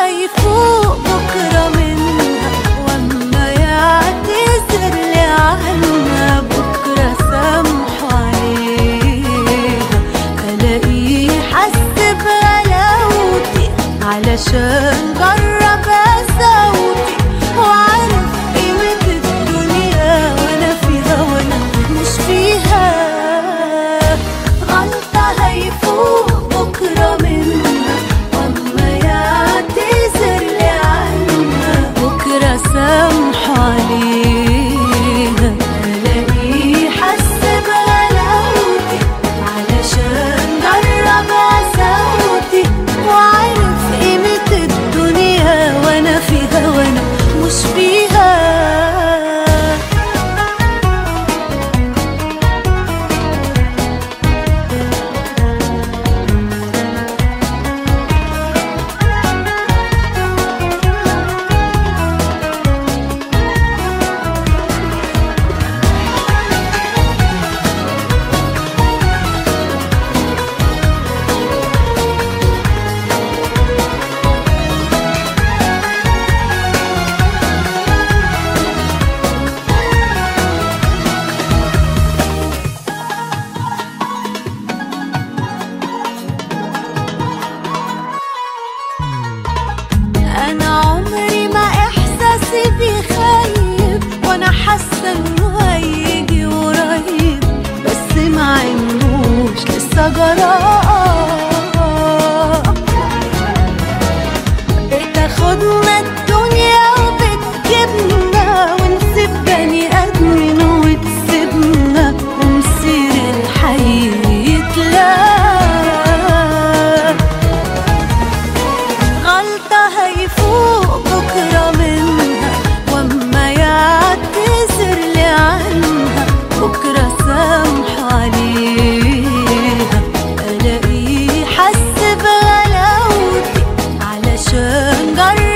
هيفوق بكرة منها واما يعتذر لي عنها بكرة سامحه عليها الاقيه حس بغلاوتي علشان جرب قساوتي وعارف قيمة الدنيا وانا فيها وانا مش فيها غلطة هيفوق بكرة منها واما يعتذر لي عنها بكرة سامحه عليها الاقيه حس بغلاوتي علشان جرب قساوتي وعارف قيمة الدنيا وانا فيها وانا مش فيها انا عمري ما احساسي بيخيب وانا حاسه انه هيجي قريب بس ما عندوش لسه جراء بتاخدنا الدنيا وبتجيبنا ونسيب بني ادمين وتسيبنا ومصير الحي يتلاقى غلطة هيفوق بكرة منها واما يعتذر لي عنها بكرة سامحه عليها الاقيه حس بغلاوتي علشان جرب